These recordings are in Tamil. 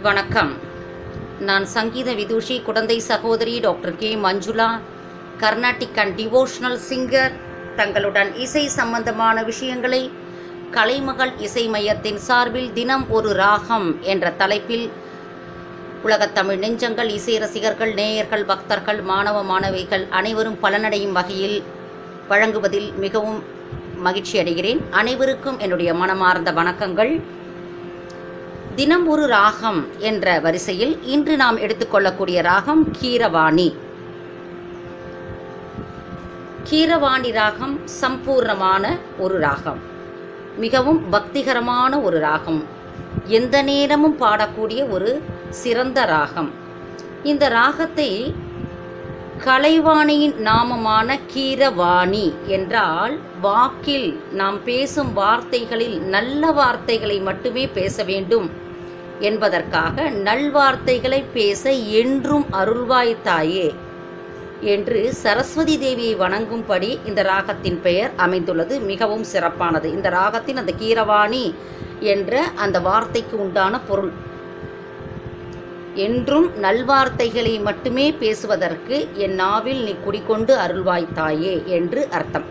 வணக்கம் நான் சங்கீத விதூஷி குடந்தை சகோதரி doctor K Manjula Carnatic and devotional singer தங்களுடன் இசை சம்பந்தமான விஷயங்களை கலைமகள் இசை மையத்தின் சார்பில் தினம் ஒரு ராகம் என்ற தலைப்பில் உலகத் தமிழ் நெஞ்சங்கள் இசை ரசிகர்கள் நேயர்கள் பக்தர்கள் மாணவ மாணவிகள் அனைவரும் பலனடையும் வகையில் வழங்குவதில் மிகவும் மகிழ்ச்சி அடைகிறேன் அனைவருக்கும் என்னுடைய மனமார்ந்த வணக்கங்கள் தினம் ஒரு ராகம் என்ற வரிசையில் இன்று நாம் எடுத்துக்கொள்ளக்கூடிய ராகம் கீரவாணி கீரவாணி ராகம் சம்பூர்ணமான ஒரு ராகம் மிகவும் பக்திகரமான ஒரு ராகம் எந்த நேரமும் பாடக்கூடிய ஒரு சிறந்த ராகம் இந்த ராகத்தை கலைவாணியின் நாமமான கீரவாணி என்றால் வாக்கில் நாம் பேசும் வார்த்தைகளில் நல்ல வார்த்தைகளை மட்டுமே பேச வேண்டும் என்பதற்காக நல்வார்த்தைகளை பேச என்றும் அருள்வாய் தாயே என்று சரஸ்வதி தேவியை வணங்கும்படி இந்த ராகத்தின் பெயர் அமைந்துள்ளது மிகவும் சிறப்பானது இந்த ராகத்தின் அந்த கீரவாணி என்ற அந்த வார்த்தைக்கு உண்டான பொருள் என்றும் நல்வார்த்தைகளை மட்டுமே பேசுவதற்கு என் நாவில் நீ குடிக்கொண்டு அருள்வாய் தாயே என்று அர்த்தம்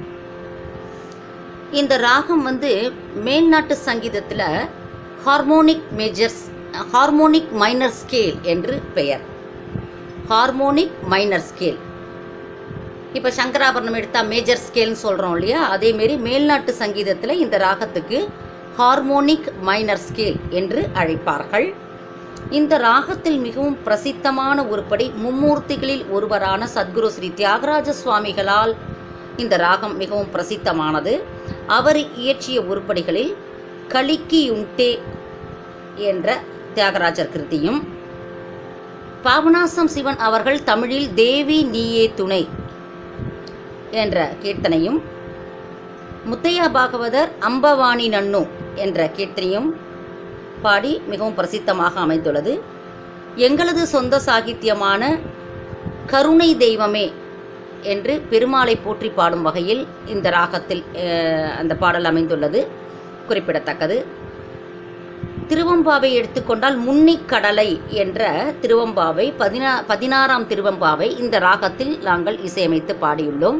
இந்த ராகம் வந்து மேல்நாட்டு சங்கீதத்தில் harmonic majors harmonic minor scale என்று பெயர் ஹார்மோனிக் மைனர் ஸ்கேல் இப்போ சங்கராபரணம் எடுத்தால் மேஜர் ஸ்கேல்னு சொல்கிறோம் இல்லையா அதேமாரி மேல்நாட்டு சங்கீதத்தில் இந்த ராகத்துக்கு ஹார்மோனிக் மைனர் ஸ்கேல் என்று அழைப்பார்கள் இந்த ராகத்தில் மிகவும் பிரசித்தமான உருப்படி மும்மூர்த்திகளில் ஒருவரான சத்குரு ஸ்ரீ தியாகராஜ சுவாமிகளால் இந்த ராகம் மிகவும் பிரசித்தமானது அவர் இயற்றிய உருப்படிகளில் கலிக்கியுண்டே என்ற தியாகராஜர் கிருதியும் பாபநாசம் சிவன் அவர்கள் தமிழில் தேவி நீயே துணை என்ற கீர்த்தனையும் முத்தையா பாகவதர் அம்பவாணி நன்னு என்ற கீர்த்தனையும் பாடி மிகவும் பிரசித்தமாக அமைந்துள்ளது எங்களது சொந்த சாகித்யமான கருணை தெய்வமே என்று பெருமாளை போற்றி பாடும் வகையில் இந்த ராகத்தில் அஹ், அந்த பாடல் அமைந்துள்ளது குறிப்பிடத்தக்கது திருவம்பாவை எடுத்துக்கொண்டால் முன்னிக்கடலை என்ற திருவம்பாவை பதினா பதினாறாம் திருவம்பாவை இந்த ராகத்தில் நாங்கள் இசையமைத்து பாடியுள்ளோம்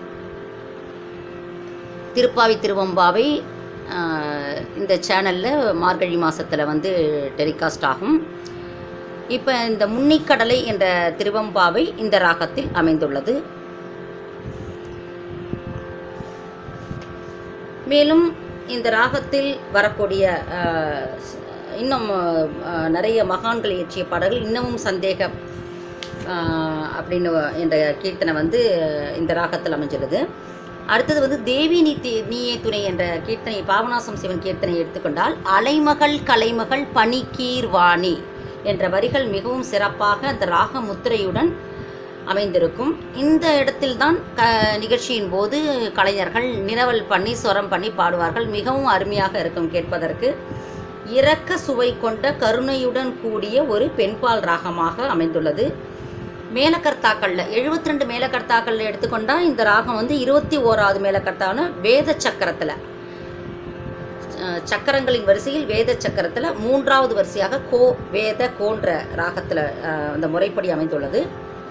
திருப்பாவி திருவம்பாவை ஆஹ், இந்த சேனலில் மார்கழி மாதத்தில் வந்து டெலிகாஸ்ட் ஆகும் இப்போ இந்த முன்னிக்கடலை என்ற திருவம்பாவை இந்த ராகத்தில் அமைந்துள்ளது மேலும் இந்த ராகத்தில் வரக்கூடிய ஆஹ், ஸ்- இன்னும் ஆஹ், நிறைய மகான்கள் இயற்றிய பாடல்கள் இன்னமும் சந்தேக ஆஹ், அப்படின்னு என்ற கீர்த்தனை வந்து இந்த ராகத்தில் அமைஞ்சுள்ளது அடுத்தது வந்து தேவி நீ தி- நீயே துணை என்ற கீர்த்தனை பாபநாசம் சிவன் கீர்த்தனை எடுத்துக்கொண்டால் அலைமகள் கலைமகள் பனிக்கீர் வாணி என்ற வரிகள் மிகவும் சிறப்பாக அந்த ராக முத்திரையுடன் அமைந்திருக்கும் இந்த இடத்தில்தான் க நிகழ்ச்சியின் போது கலைஞர்கள் நிரவல் பண்ணி சொரம் பண்ணி பாடுவார்கள் மிகவும் அருமையாக இருக்கும் கேட்பதற்கு இரக்க சுவை கொண்ட கருணையுடன் கூடிய ஒரு பெண்பால் ராகமாக அமைந்துள்ளது மேலக்கர்த்தாக்களில் எழுபத்தி ரெண்டு மேலக்கர்த்தாக்களில் எடுத்துக்கொண்டால் இந்த ராகம் வந்து இருபத்தி ஓராவது மேலக்கர்த்தான வேத சக்கரத்தில் அஹ், சக்கரங்களின் வரிசையில் வேத சக்கரத்தில் மூன்றாவது வரிசையாக கோ வேத கோன்ற ராகத்தில் அந்த முறைப்படி அமைந்துள்ளது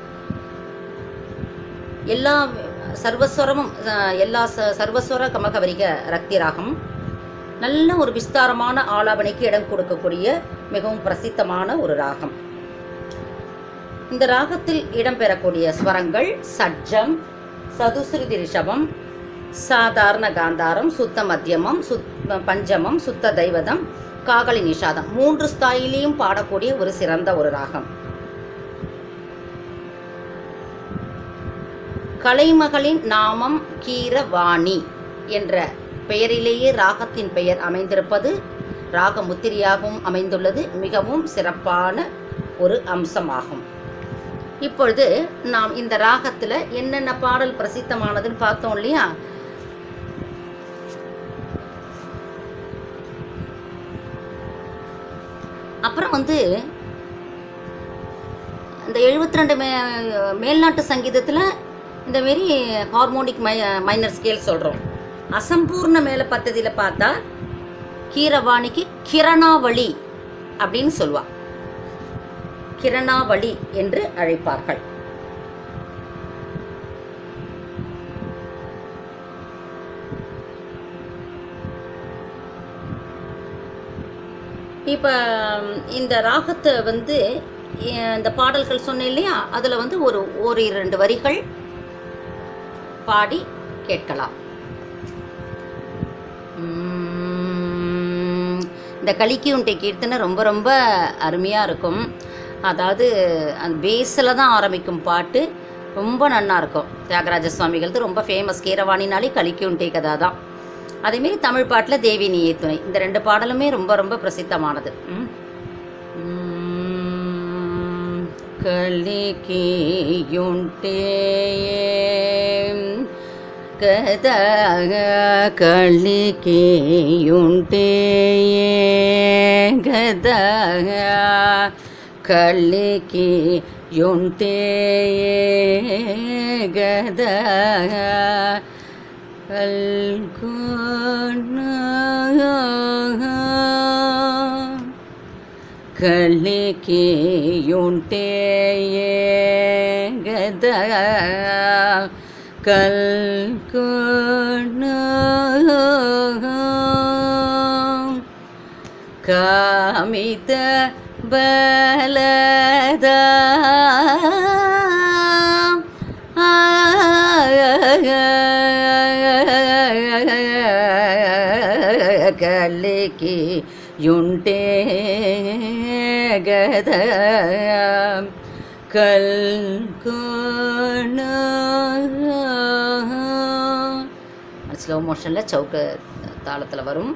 எல்லா சர்வஸ்வரமும் அஹ், எல்லா ச சர்வஸ்வர கமகவரிக ரக்தி ராகம் நல்ல ஒரு விஸ்தாரமான ஆலாபனைக்கு இடம் கொடுக்கக்கூடிய மிகவும் பிரசித்தமான ஒரு ராகம் இந்த ராகத்தில் இடம்பெறக்கூடிய ஸ்வரங்கள் சட்ஜம் சதுஸ்ருதி ரிஷபம் சாதாரண காந்தாரம் சுத்த மத்தியமம் சுத் பஞ்சமம் சுத்த தெய்வதம் காகலி நிஷாதம் மூன்று ஸ்தாயிலையும் பாடக்கூடிய ஒரு சிறந்த ஒரு ராகம் கலைமகளின் நாமம் கீரவாணி என்ற பெயரிலேயே ராகத்தின் பெயர் அமைந்திருப்பது ராக முத்திரியாகவும் அமைந்துள்ளது மிகவும் சிறப்பான ஒரு அம்சமாகும் இப்பொழுது நாம் இந்த ராகத்தில் என்னென்ன பாடல் பிரசித்தமானதுன்னு பார்த்தோம் இல்லையா அப்புறம் வந்து இந்த எழுபத்தி ரெண்டு மே மேல்நாட்டு சங்கீதத்தில் இந்த மாரி ஹார்மோனிக் மை மைனர் ஸ்கேல் சொல்கிறோம் அசம்பூர்ண மேல பத்ததியில் பார்த்தா கீரவாணிக்கு கிரணாவளி அப்படின்னு சொல்லுவா கிரணாவளி என்று அழைப்பார்கள் இப்போ இந்த ராகத்தை வந்து அஹ், இந்த பாடல்கள் சொன்னேன் இல்லையா அதில் வந்து ஒரு ஒரு இரண்டு வரிகள் பாடி கேட்கலாம் உம், இந்த கலிக்கி உண்டை கீர்த்தனை ரொம்ப ரொம்ப அருமையாக இருக்கும் அதாவது அந்த பேஸில் தான் ஆரம்பிக்கும் பாட்டு ரொம்ப நன்னா இருக்கும் தியாகராஜ சுவாமிகளது ரொம்ப ஃபேமஸ் கீரவாணினாலே கலிக்கி உண்டை கதா தான் அதேமாரி தமிழ் பாட்டில் தேவி நீயே துணை இந்த ரெண்டு பாடலுமே ரொம்ப ரொம்ப பிரசித்தமானது ம். உம், கலிக்கியுண்டே கத கலிக்கியுண்டே கத கலிக்கியுண்டே கத கலிக்கியுண்டே கத கல்குண காமித பலத கலிக்கு யுண்டே கத கல்குண ஸ்லோ மோஷனில் சவுக்கு தாளத்தில் வரும்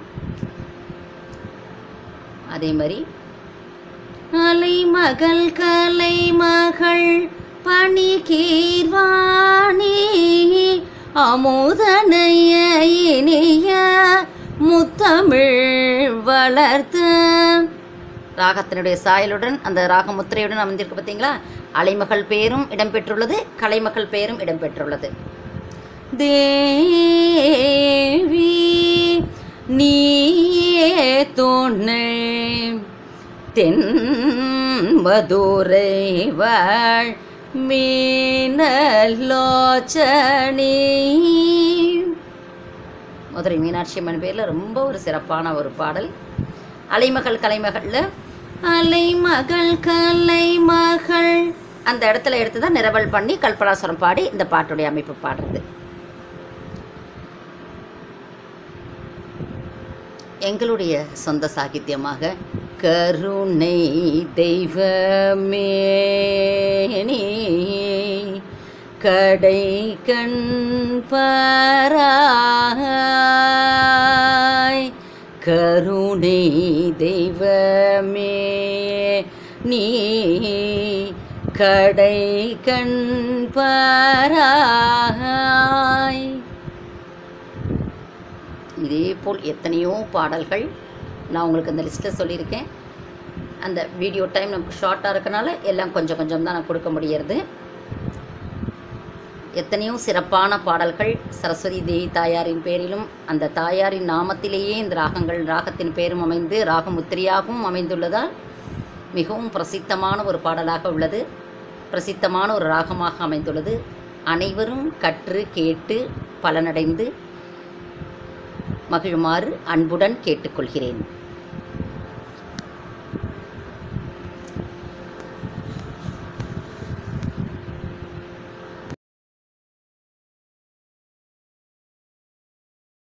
அதே மாதிரி அலைமகள் கலைமகள் பணிகீர்வாணி அமுதனைய இனிய முத்தமிழ் வளர்த்த ராகத்தினுடைய சாயலுடன் அந்த ராக முத்திரையுடன் அமைந்திருக்கு பார்த்தீங்களா அலைமகள் பெயரும் இடம்பெற்றுள்ளது கலைமகள் பெயரும் இடம்பெற்றுள்ளது தேவி நீயே துணை தென் மதுரை வாழ் மீனலோச்சனி மதுரை மீனாட்சி அம்மன் பேரில் ரொம்ப ஒரு சிறப்பான ஒரு பாடல் அலைமகள் கலைமகளில் அலைமகள் கலைமகள் அந்த இடத்துல எடுத்து தான் நிரவல் பண்ணி கல்பனாசுரம் பாடி இந்த பாட்டுடைய அமைப்பு பாடுறது எங்களுடைய சொந்த சாகித்யமாக கருணை தெய்வமே நீ கடை கண் பாராய் கருணை தெய்வமே நீ கடை கண் பாராய் இதே போல் எத்தனையோ பாடல்கள் நான் உங்களுக்கு அந்த லிஸ்ட்டில் சொல்லியிருக்கேன் அந்த வீடியோ டைம் நமக்கு ஷார்ட்டாக இருக்கனால எல்லாம் கொஞ்சம் கொஞ்சம் தான் நான் கொடுக்க முடியறது எத்தனையோ சிறப்பான பாடல்கள் சரஸ்வதி தேவி தாயாரின் பேரிலும் அந்த தாயாரின் நாமத்திலேயே இந்த ராகங்கள் ராகத்தின் பேரும் அமைந்து ராகமுத்திரியாகவும் அமைந்துள்ளதால் மிகவும் பிரசித்தமான ஒரு பாடலாக உள்ளது பிரசித்தமான ஒரு ராகமாக அமைந்துள்ளது அனைவரும் கற்று கேட்டு பலனடைந்து மகிழுமாறு அன்புடன் கேட்டுக்கொள்கிறேன்